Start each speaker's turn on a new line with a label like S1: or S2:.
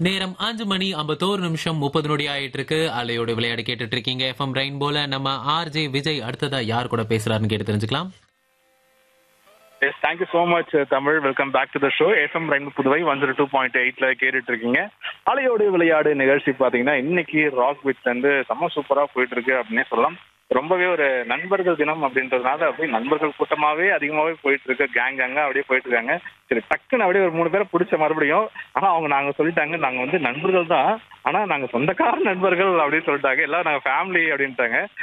S1: நேரம் அஞ்சு மணி ஐம்பத்தோரு நிமிஷம் முப்பது நொடி ஆயிட்டு இருக்கு அலையோட விளையாடு கேட்டுட்டு இருக்கீங்க எஃப்எம் ரெயின் போல நம்ம ஆர்ஜே விஜய் அடுத்ததா யார் கூட பேசுறாருன்னு கேட்டு தெரிஞ்சுக்கலாம்
S2: yes thank you so much Tamil welcome back to the show FM ரெண்டு Puduvai one zero two point எயிட்ல கேட்டுட்டு இருக்கீங்க அலையோடு விளையாடு நிகழ்ச்சி பார்த்தீங்கன்னா இன்னைக்கு ராக் வித் வந்து செம்ம சூப்பராக போயிட்டு இருக்கு அப்படின்னே சொல்லலாம் ரொம்பவே ஒரு நண்பர்கள் தினம் அப்படின்றதுனால அப்படியே நண்பர்கள் கூட்டமாவே அதிகமாகவே போயிட்டு இருக்கு கேங் கேங்கா அப்படியே போயிட்டு இருக்காங்க சரி டக்குன்னு அப்படியே ஒரு மூணு பேரை பிடிச்ச மறுபடியும் ஆனா அவங்க நாங்க சொல்லிட்டாங்க நாங்க வந்து நண்பர்கள் தான் ஆனா நாங்க சொந்தக்கார நண்பர்கள் அப்படின்னு சொல்லிட்டாங்க எல்லாம் நாங்க ஃபேமிலி அப்படின்ட்டாங்க